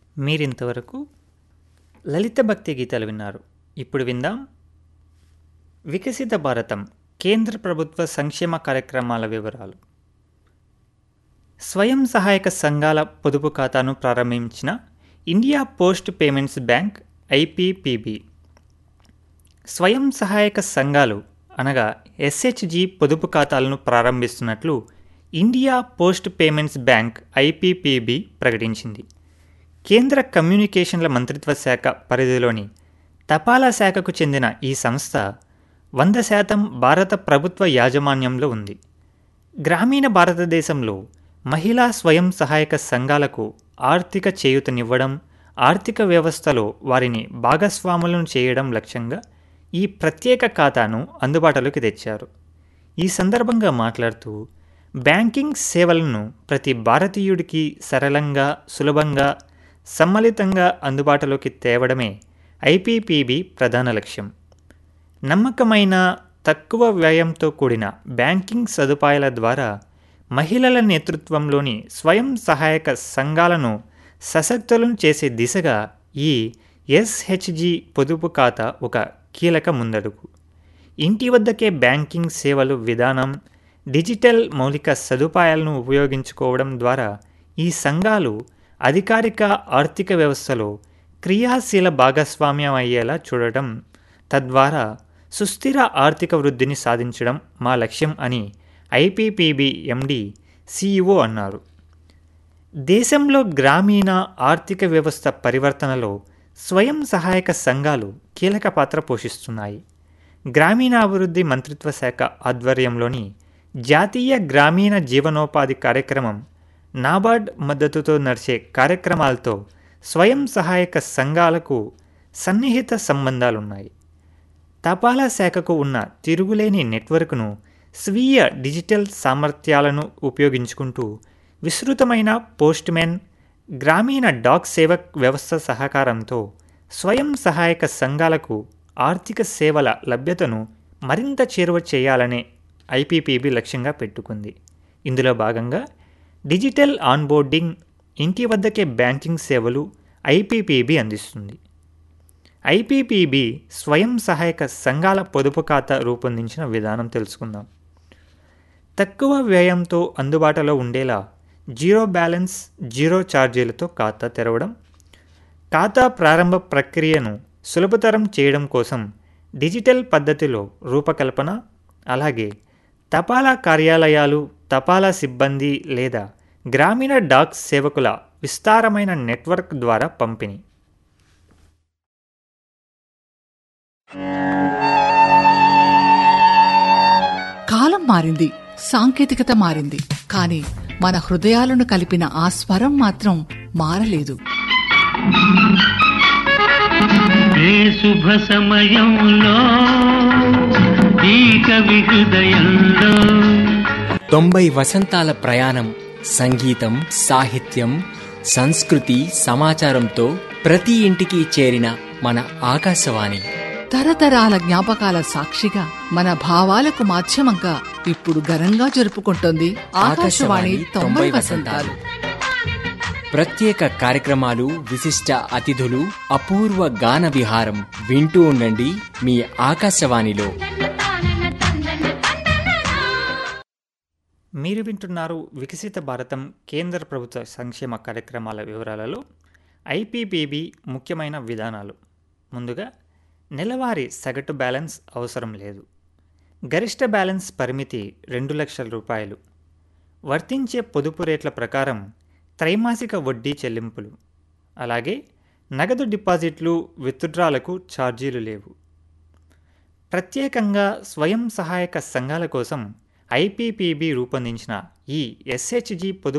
మీరింతవరకు లలిత భక్తి గీతాలు విన్నారు ఇప్పుడు విందాం వికసిత భారతం కేంద్ర ప్రభుత్వ సంక్షేమ కార్యక్రమాల వివరాలు స్వయం సహాయక సంఘాల పొదుపు ఖాతాను ప్రారంభించిన India post payments bank IPPB స్వయం సహాయక సంఘాలు అనగా ఎస్హెచ్జి పొదుపు ఖాతాలను ప్రారంభిస్తున్నట్లు India post payments bank IPPB ప్రకటించింది కేంద్ర కమ్యూనికేషన్ల మంత్రిత్వ శాఖ పరిధిలోని తపాలా శాఖకు చెందిన ఈ సంస్థ వంద శాతం భారత ప్రభుత్వ యాజమాన్యంలో ఉంది గ్రామీణ భారతదేశంలో మహిళా స్వయం సహాయక సంఘాలకు ఆర్థిక చేయూతనివ్వడం ఆర్థిక వ్యవస్థలో వారిని భాగస్వాములను చేయడం లక్ష్యంగా ఈ ప్రత్యేక ఖాతాను అందుబాటులోకి తెచ్చారు ఈ సందర్భంగా మాట్లాడుతూ బ్యాంకింగ్ సేవలను ప్రతి భారతీయుడికి సరళంగా సులభంగా సమ్మలితంగా అందుబాటులోకి తేవడమే ఐపీపీబీ ప్రధాన లక్ష్యం నమ్మకమైన తక్కువ వ్యయంతో కూడిన బ్యాంకింగ్ సదుపాయాల ద్వారా మహిళల నేతృత్వంలోని స్వయం సహాయక సంఘాలను సశక్తులను చేసే దిశగా ఈ ఎస్హెచ్జి పొదుపు ఖాతా ఒక కీలక ముందడుగు ఇంటి వద్దకే బ్యాంకింగ్ సేవలు విధానం డిజిటల్ మౌలిక సదుపాయాలను ఉపయోగించుకోవడం ద్వారా ఈ సంఘాలు అధికారిక ఆర్థిక వ్యవస్థలో క్రియాశీల భాగస్వామ్యం అయ్యేలా చూడటం తద్వారా సుస్థిర ఆర్థిక వృద్ధిని సాధించడం మా లక్ష్యం అని ఐపీపీబీ ఎండి సిఇఓ అన్నారు దేశంలో గ్రామీణ ఆర్థిక వ్యవస్థ పరివర్తనలో స్వయం సహాయక సంఘాలు కీలక పాత్ర పోషిస్తున్నాయి గ్రామీణాభివృద్ధి మంత్రిత్వ శాఖ ఆధ్వర్యంలోని జాతీయ గ్రామీణ జీవనోపాధి కార్యక్రమం నాబార్డ్ మద్దతుతో నడిచే కార్యక్రమాలతో స్వయం సహాయక సంఘాలకు సన్నిహిత సంబంధాలున్నాయి తపాలా శాఖకు ఉన్న తిరుగులేని నెట్వర్క్ను స్వీయ డిజిటల్ సామర్థ్యాలను ఉపయోగించుకుంటూ విస్తృతమైన పోస్ట్మెన్ గ్రామీణ డాక్ సేవక్ వ్యవస్థ సహకారంతో స్వయం సహాయక సంఘాలకు ఆర్థిక సేవల లభ్యతను మరింత చేరువ చేయాలనే ఐపీపీబీ లక్ష్యంగా పెట్టుకుంది ఇందులో భాగంగా డిజిటల్ ఆన్బోర్డింగ్ ఇంటి వద్దకే బ్యాంకింగ్ సేవలు ఐపీపీబీ అందిస్తుంది ఐపీపీబీ స్వయం సహాయక సంఘాల పొదుపు ఖాతా రూపొందించిన విధానం తెలుసుకుందాం తక్కువ వ్యయంతో అందుబాటులో ఉండేలా జీరో బ్యాలెన్స్ జీరో ఛార్జీలతో ఖాతా తెరవడం ఖాతా ప్రారంభ ప్రక్రియను సులభతరం చేయడం కోసం డిజిటల్ పద్ధతిలో రూపకల్పన అలాగే తపాలా కార్యాలయాలు తపాలా సిబ్బంది లేదా గ్రామీణ డాక్ సేవకుల విస్తారమైన నెట్వర్క్ ద్వారా పంపిణీ కాలం మారింది సాంకేతికత మారింది కానీ మన హృదయాలను కలిపిన ఆ స్వరం మాత్రం మారలేదు ఏ శుభ సమయంలో ఈ కవి హృదయంలో తొంభై వసంతాల ప్రయాణం సంగీతం సాహిత్యం సంస్కృతి సమాచారంతో ప్రతి ఇంటికి చేరిన మన ఆకాశవాణి తరతరాల జ్ఞాపకాల సాక్షిగా మన భావాలకు మాధ్యమంగా ఇప్పుడు ఘనంగా జరుపుకుంటోంది ఆకాశవాణి తొంభై వసంతాలు ప్రత్యేక కార్యక్రమాలు విశిష్ట అతిథులు అపూర్వ గాన విహారం వింటూ ఉండండి మీ ఆకాశవాణిలో మీరు వింటున్నారు వికసిత భారతం కేంద్ర ప్రభుత్వ సంక్షేమ కార్యక్రమాల వివరాలలో ఐపీపీబీ ముఖ్యమైన విధానాలు ముందుగా నెలవారీ సగటు బ్యాలెన్స్ అవసరం లేదు గరిష్ట బ్యాలెన్స్ పరిమితి రెండు లక్షల రూపాయలు వర్తించే పొదుపు రేట్ల ప్రకారం త్రైమాసిక వడ్డీ చెల్లింపులు అలాగే నగదు డిపాజిట్లు విత్డ్రాలకు ఛార్జీలు లేవు ప్రత్యేకంగా స్వయం సహాయక సంఘాల కోసం ఐపీపీబీ రూపొందించిన ఈ ఎస్హెచ్జి పొదుపు